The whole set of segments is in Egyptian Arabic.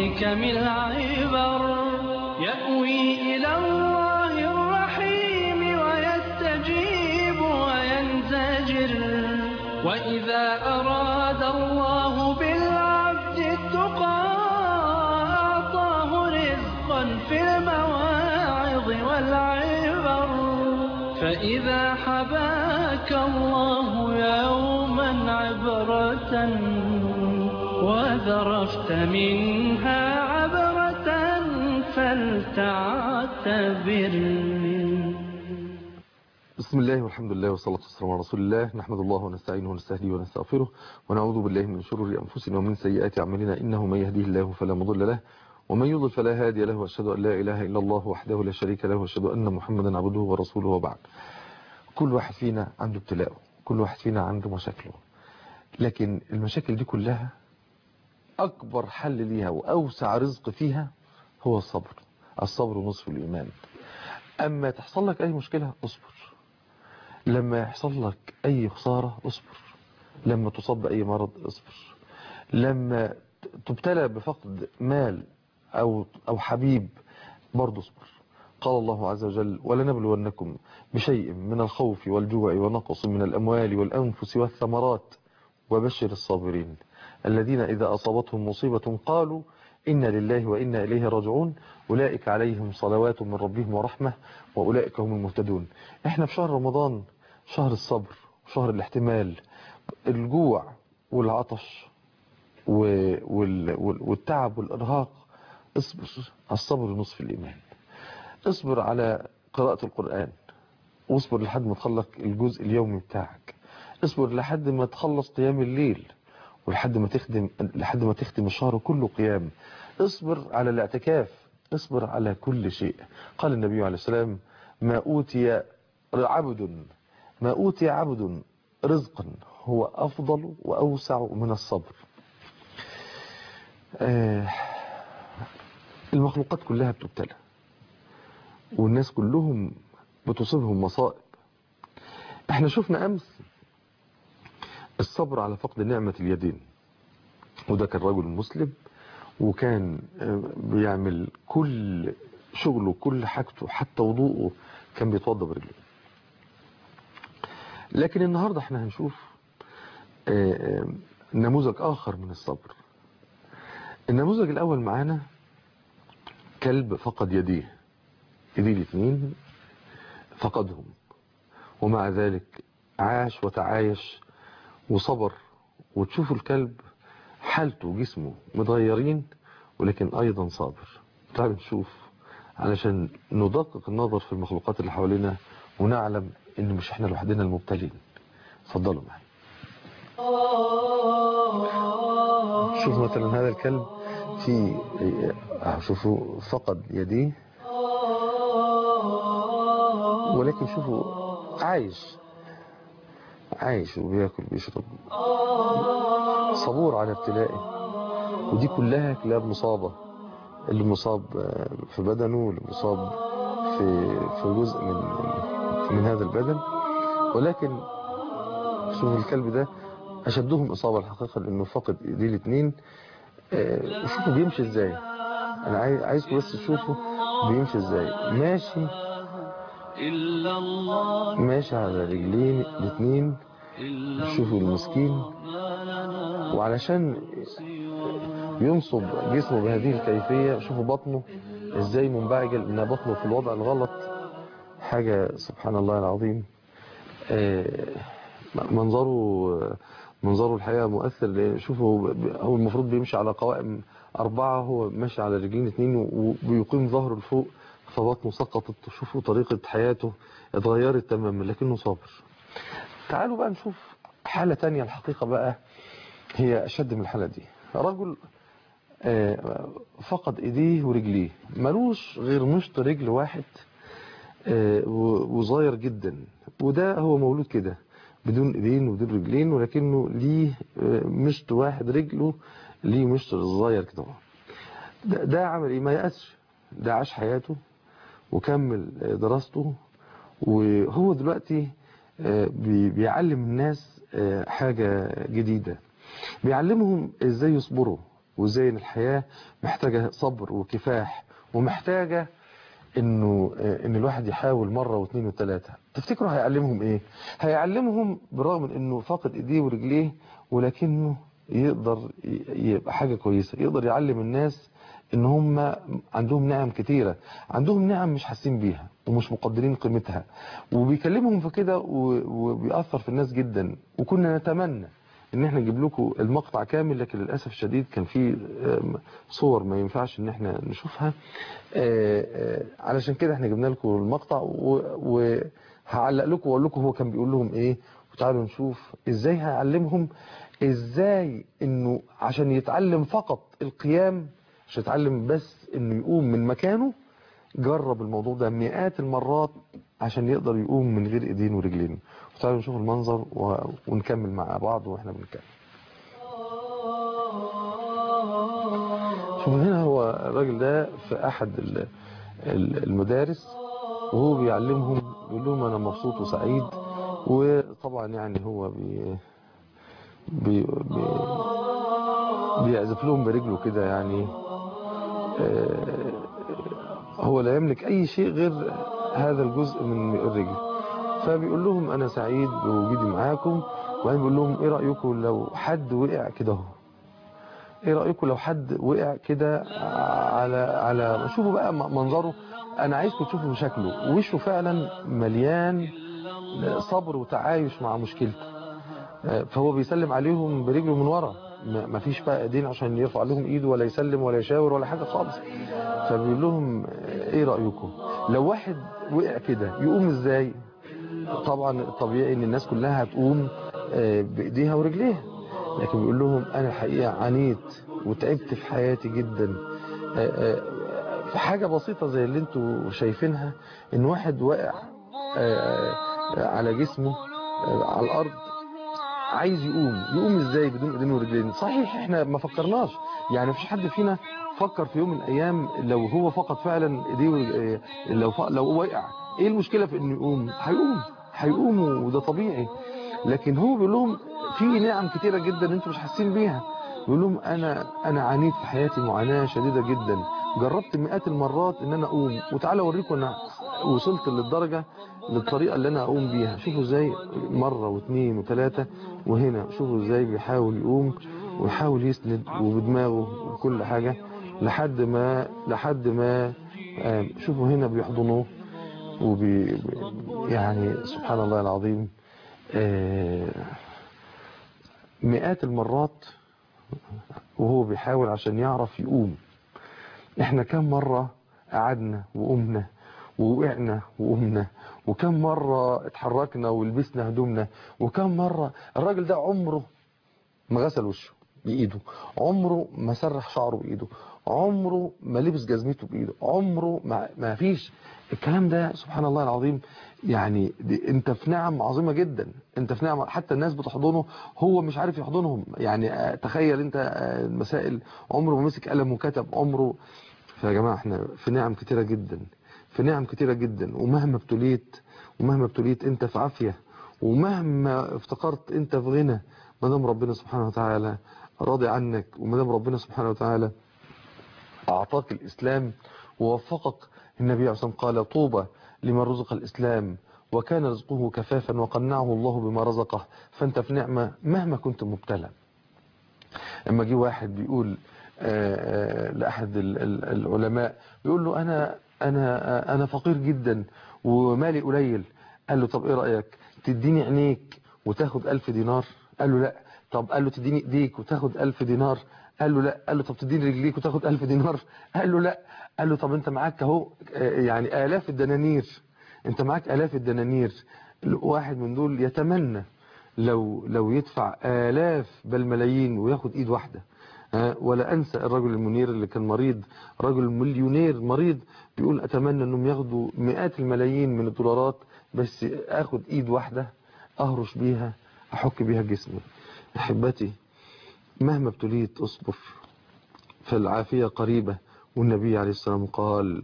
بحكم العبر يأوي إلى الله الرحيم ويستجيب وينزجر وإذا أراد الله بالعبد التقى أعطاه رزقا في المواعظ والعبر فإذا حباك الله يوما عبرة وذرفت منها عبرة فلتعتبر بسم الله والحمد لله والصلاة والسلام على رسول الله نحمد الله ونستعينه ونستهديه ونستغفره ونعوذ بالله من شرور أنفسنا ومن سيئات أعمالنا إنه من يهديه الله فلا مضل له ومن يضل فلا هادي له وأشهد أن لا إله إلا الله وحده لا شريك له وأشهد أن محمدا عبده ورسوله وبعد كل واحد فينا عنده ابتلاءه كل واحد فينا عنده مشاكله لكن المشاكل دي كلها أكبر حل ليها وأوسع رزق فيها هو الصبر الصبر نصف الإيمان أما تحصل لك أي مشكلة اصبر لما يحصل لك أي خسارة اصبر لما تصاب بأي مرض اصبر لما تبتلى بفقد مال أو, أو حبيب برضه اصبر قال الله عز وجل ولنبلونكم بشيء من الخوف والجوع ونقص من الأموال والأنفس والثمرات وبشر الصابرين الذين إذا أصابتهم مصيبة قالوا إنا لله وإنا إليه راجعون أولئك عليهم صلوات من ربهم ورحمة وأولئك هم المهتدون إحنا في شهر رمضان شهر الصبر شهر الاحتمال الجوع والعطش والتعب والإرهاق اصبر الصبر نصف الإيمان اصبر على قراءة القرآن واصبر لحد ما تخلص الجزء اليومي بتاعك اصبر لحد ما تخلص قيام الليل ولحد ما تخدم لحد ما تختم الشهر كله قيام اصبر على الاعتكاف اصبر على كل شيء قال النبي عليه السلام ما أوتي عبد ما أوتي عبد رزقا هو أفضل وأوسع من الصبر آه المخلوقات كلها بتبتلى والناس كلهم بتصيبهم مصائب احنا شفنا أمس الصبر على فقد نعمة اليدين وده كان رجل مسلم وكان بيعمل كل شغله كل حاجته حتى وضوءه كان بيتوضى برجله لكن النهاردة احنا هنشوف نموذج آخر من الصبر النموذج الأول معانا كلب فقد يديه ايديه الاثنين فقدهم ومع ذلك عاش وتعايش وصبر وتشوفوا الكلب حالته وجسمه متغيرين ولكن أيضا صابر تعالوا نشوف علشان ندقق النظر في المخلوقات اللي حوالينا ونعلم ان مش احنا لوحدنا المبتلين اتفضلوا معي شوف مثلا هذا الكلب في شوفوا فقد يديه ولكن شوفوا عايش عايش وبياكل بيشرب صبور على ابتلائه ودي كلها كلاب مصابة اللي مصاب في بدنه واللي مصاب في في جزء من من هذا البدن ولكن شوف الكلب ده أشدهم إصابة الحقيقة لأنه فقد ايديه الاثنين وشوفوا بيمشي ازاي أنا عايز عايزكم بس تشوفوا بيمشي ازاي ماشي ماشي على رجلين الاثنين شوفوا المسكين وعلشان ينصب جسمه بهذه الكيفية شوفوا بطنه ازاي منبعجل ان بطنه في الوضع الغلط حاجة سبحان الله العظيم منظره منظره الحقيقة مؤثر لان شوفوا هو المفروض بيمشي على قوائم أربعة هو ماشي على رجلين اثنين وبيقيم ظهره لفوق فبطنه سقطت شوفوا طريقة حياته اتغيرت تماما لكنه صابر تعالوا بقى نشوف حالة تانية الحقيقة بقى هي أشد من الحالة دي رجل فقد ايديه ورجليه ملوش غير مشط رجل واحد وصغير جدا وده هو مولود كده بدون ايدين وبدون رجلين ولكنه ليه مشط واحد رجله ليه مشط صغير كده ده, ده عمل ايه ما يأسش ده عاش حياته وكمل دراسته وهو دلوقتي بيعلم الناس حاجة جديدة بيعلمهم ازاي يصبروا وازاي ان الحياة محتاجة صبر وكفاح ومحتاجة انه ان الواحد يحاول مرة واثنين وثلاثة تفتكروا هيعلمهم ايه هيعلمهم برغم من انه فاقد ايديه ورجليه ولكنه يقدر يبقى حاجة كويسة يقدر يعلم الناس ان هم عندهم نعم كتيرة عندهم نعم مش حاسين بيها ومش مقدرين قيمتها وبيكلمهم في كده وبيأثر في الناس جدا وكنا نتمنى ان احنا نجيب لكم المقطع كامل لكن للأسف الشديد كان في صور ما ينفعش ان احنا نشوفها علشان كده احنا جبنا لكم المقطع وهعلق لكم واقول لكم هو كان بيقول لهم ايه وتعالوا نشوف ازاي هيعلمهم ازاي انه عشان يتعلم فقط القيام مش يتعلم بس انه يقوم من مكانه جرب الموضوع ده مئات المرات عشان يقدر يقوم من غير ايدين ورجلين تعالوا نشوف المنظر و... ونكمل مع بعض واحنا بنتكلم شوفوا هنا هو الراجل ده في احد المدارس وهو بيعلمهم بيقول لهم انا مبسوط وسعيد وطبعا يعني هو بي بي بي بيعزف لهم برجله كده يعني هو لا يملك اي شيء غير هذا الجزء من الرجل فبيقول لهم انا سعيد بوجودي معاكم وبعدين بيقول لهم ايه رايكم لو حد وقع كده اهو ايه رايكم لو حد وقع كده على على شوفوا بقى منظره انا عايزكم تشوفوا شكله وشه فعلا مليان صبر وتعايش مع مشكلته فهو بيسلم عليهم برجله من ورا ما فيش بقى ايدين عشان يرفع لهم ايده ولا يسلم ولا يشاور ولا حاجه خالص فبيقول لهم ايه رايكم لو واحد وقع كده يقوم ازاي طبعا الطبيعي ان الناس كلها هتقوم بايديها ورجليها لكن بيقول لهم انا الحقيقه عانيت وتعبت في حياتي جدا في حاجه بسيطه زي اللي انتوا شايفينها ان واحد واقع على جسمه على الارض عايز يقوم يقوم ازاي بدون ايدين ورجلين صحيح احنا ما فكرناش يعني مفيش حد فينا فكر في يوم من الايام لو هو فقط فعلا ايديه لو لو وقع ايه المشكله في انه يقوم هيقوم هيقوم وده طبيعي لكن هو بيقول لهم في نعم كتيره جدا انتوا مش حاسين بيها بيقول لهم انا انا عانيت في حياتي معاناه شديده جدا جربت مئات المرات ان انا اقوم وتعالى اوريكم انا وصلت للدرجه للطريقه اللي انا اقوم بيها شوفوا ازاي مره واثنين وثلاثه وهنا شوفوا ازاي بيحاول يقوم ويحاول يسند وبدماغه وكل حاجه لحد ما لحد ما شوفوا هنا بيحضنوه وبي يعني سبحان الله العظيم مئات المرات وهو بيحاول عشان يعرف يقوم احنا كم مرة قعدنا وقمنا ووقعنا وقمنا وكم مرة اتحركنا ولبسنا هدومنا وكم مرة الراجل ده عمره ما غسل وشه بإيده عمره ما سرح شعره بإيده عمره ما لبس جزمته بإيده عمره ما, ما فيش الكلام ده سبحان الله العظيم يعني دي انت في نعم عظيمة جدا انت في نعم حتى الناس بتحضنه هو مش عارف يحضنهم يعني تخيل انت المسائل عمره ما مسك قلم وكتب عمره فيا جماعة احنا في نعم كتيرة جدا في نعم كتيرة جدا ومهما ابتليت ومهما ابتليت انت في عافية ومهما افتقرت انت في غنى ما دام ربنا سبحانه وتعالى راضي عنك وما دام ربنا سبحانه وتعالى اعطاك الاسلام ووفقك النبي عليه الصلاة والسلام قال طوبى لمن رزق الإسلام وكان رزقه كفافا وقنعه الله بما رزقه فأنت في نعمة مهما كنت مبتلى لما جه واحد بيقول لأحد العلماء بيقول له أنا أنا أنا فقير جدا ومالي قليل قال له طب إيه رأيك تديني عينيك وتاخد ألف دينار قال له لا طب قال له تديني ايديك وتاخد ألف دينار قال له لا قال له طب تديني رجليك وتاخد ألف دينار قال له لا قال له طب انت معاك اهو يعني آلاف الدنانير انت معاك آلاف الدنانير واحد من دول يتمنى لو لو يدفع آلاف بل ملايين وياخد ايد واحدة ولا انسى الرجل المنير اللي كان مريض رجل مليونير مريض بيقول اتمنى انهم ياخدوا مئات الملايين من الدولارات بس اخد ايد واحدة اهرش بيها احك بيها جسمي احبتي مهما ابتليت اصبر فالعافية قريبة والنبي عليه السلام قال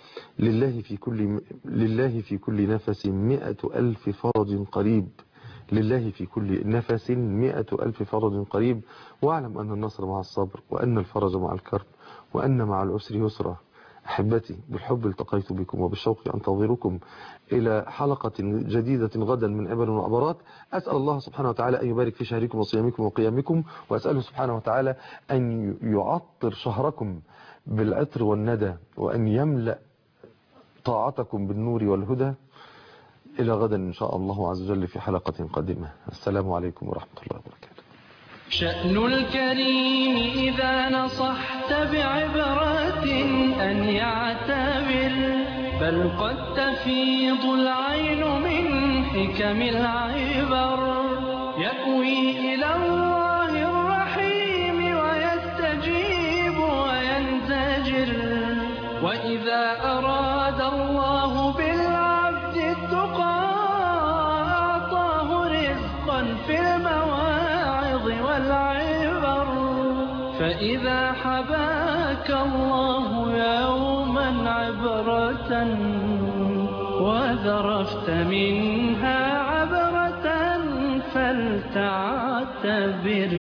لله في كل لله في كل نفس مئة ألف فرج قريب لله في كل نفس مئة ألف فرج قريب واعلم أن النصر مع الصبر وأن الفرج مع الكرب وأن مع العسر يسرا أحبتي بالحب التقيت بكم وبالشوق أنتظركم إلى حلقة جديدة غدا من عبر وعبرات أسأل الله سبحانه وتعالى أن يبارك في شهركم وصيامكم وقيامكم وأسأله سبحانه وتعالى أن يعطر شهركم بالعطر والندى وأن يملأ طاعتكم بالنور والهدى إلى غدا إن شاء الله عز وجل في حلقة قادمة السلام عليكم ورحمة الله وبركاته شأن الكريم إذا نصحت بعبرة أن يعتبر بل قد تفيض العين من حكم العبر يأوي إلى الله الرحيم ويستجيب وينزجر وإذا أراد الله بالعبد التقى أعطاه رزقا في المواعظ والعبر فإذا حباك الله يوما عبرة وذرفت منها عبرة فلتعتبر